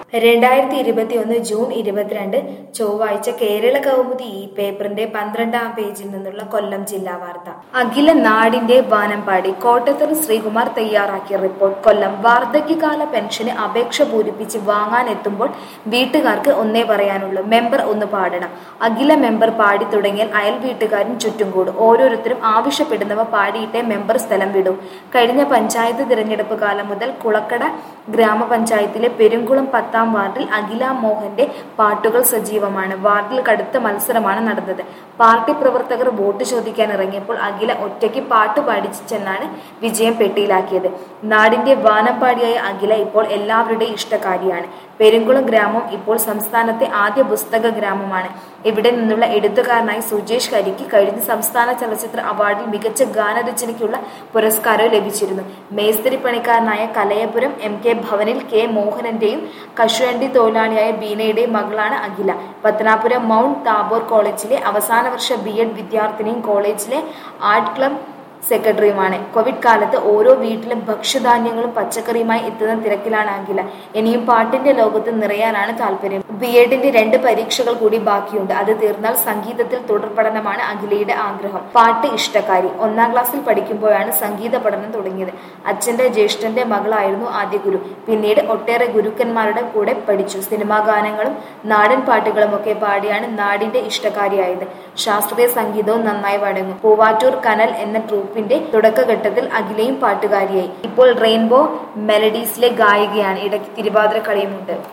രണ്ടായിരത്തി ഇരുപത്തി ഒന്ന് ജൂൺ ഇരുപത്തിരണ്ട് ചൊവ്വാഴ്ച കേരള കൗമുദി ഈ പേപ്പറിന്റെ പന്ത്രണ്ടാം പേജിൽ നിന്നുള്ള കൊല്ലം ജില്ലാ വാർത്ത അഖില നാടിന്റെ വാനമ്പാടി കോട്ടത്തൂർ ശ്രീകുമാർ തയ്യാറാക്കിയ റിപ്പോർട്ട് കൊല്ലം വാർദ്ധക്യകാല പെൻഷന് അപേക്ഷ പൂരിപ്പിച്ച് വാങ്ങാനെത്തുമ്പോൾ വീട്ടുകാർക്ക് ഒന്നേ പറയാനുള്ളൂ മെമ്പർ ഒന്ന് പാടണം അഖില മെമ്പർ പാടി തുടങ്ങിയാൽ അയൽ വീട്ടുകാരും ചുറ്റും കൂടും ഓരോരുത്തരും ആവശ്യപ്പെടുന്നവ പാടിയിട്ടേ മെമ്പർ സ്ഥലം വിടൂ കഴിഞ്ഞ പഞ്ചായത്ത് തിരഞ്ഞെടുപ്പ് കാലം മുതൽ കുളക്കട ഗ്രാമപഞ്ചായത്തിലെ പെരുങ്കുളം പത്താം വാർഡിൽ അഖില മോഹന്റെ പാട്ടുകൾ സജീവമാണ് വാർഡിൽ കടുത്ത മത്സരമാണ് നടന്നത് പാർട്ടി പ്രവർത്തകർ വോട്ട് ചോദിക്കാൻ ഇറങ്ങിയപ്പോൾ അഖില ഒറ്റയ്ക്ക് പാട്ട് പാടിച്ചു ചെന്നാണ് വിജയം പെട്ടിയിലാക്കിയത് നാടിന്റെ വാനമ്പാടിയായ അഖില ഇപ്പോൾ എല്ലാവരുടെയും ഇഷ്ടക്കാരിയാണ് പെരുങ്കുളം ഗ്രാമം ഇപ്പോൾ സംസ്ഥാനത്തെ ആദ്യ പുസ്തക ഗ്രാമമാണ് ഇവിടെ നിന്നുള്ള എഴുത്തുകാരനായ സുജേഷ് കരിക്ക് കഴിഞ്ഞ സംസ്ഥാന ചലച്ചിത്ര അവാർഡിൽ മികച്ച ഗാനരചനയ്ക്കുള്ള പുരസ്കാരവും ലഭിച്ചിരുന്നു മേസ്തിരി പണിക്കാരനായ കലയപുരം എം കെ ഭവനിൽ കെ മോഹനന്റെയും കശുവണ്ടി തൊഴിലാളിയായ ബീനയുടെയും മകളാണ് അഖില പത്തനാപുരം മൗണ്ട് താബോർ കോളേജിലെ അവസാന വർഷ ബി എഡ് വിദ്യാർത്ഥിനിയും കോളേജിലെ ആർട്ട് ക്ലബ് സെക്രട്ടറിയുമാണ് കോവിഡ് കാലത്ത് ഓരോ വീട്ടിലും ഭക്ഷ്യധാന്യങ്ങളും പച്ചക്കറിയുമായി എത്തുന്ന തിരക്കിലാണ് അഖില ഇനിയും പാട്ടിന്റെ ലോകത്ത് നിറയാനാണ് താല്പര്യം ബി എഡിന്റെ രണ്ട് പരീക്ഷകൾ കൂടി ബാക്കിയുണ്ട് അത് തീർന്നാൽ സംഗീതത്തിൽ തുടർ പഠനമാണ് അഖിലയുടെ ആഗ്രഹം പാട്ട് ഇഷ്ടക്കാരി ഒന്നാം ക്ലാസ്സിൽ പഠിക്കുമ്പോഴാണ് സംഗീത പഠനം തുടങ്ങിയത് അച്ഛന്റെ ജ്യേഷ്ഠന്റെ മകളായിരുന്നു ആദ്യ ഗുരു പിന്നീട് ഒട്ടേറെ ഗുരുക്കന്മാരുടെ കൂടെ പഠിച്ചു സിനിമാ ഗാനങ്ങളും നാടൻ പാട്ടുകളും ഒക്കെ പാടിയാണ് നാടിന്റെ ഇഷ്ടക്കാരിയായത് ശാസ്ത്രീയ സംഗീതവും നന്നായി വഴങ്ങും പൂവാറ്റൂർ കനൽ എന്ന ട്രൂപ്പിന്റെ തുടക്കഘട്ടത്തിൽ അഖിലയും പാട്ടുകാരിയായി ഇപ്പോൾ റെയിൻബോ മെലഡീസിലെ ഗായികയാണ് ഇടയ്ക്ക് തിരുവാതിര കളിയുമുണ്ട്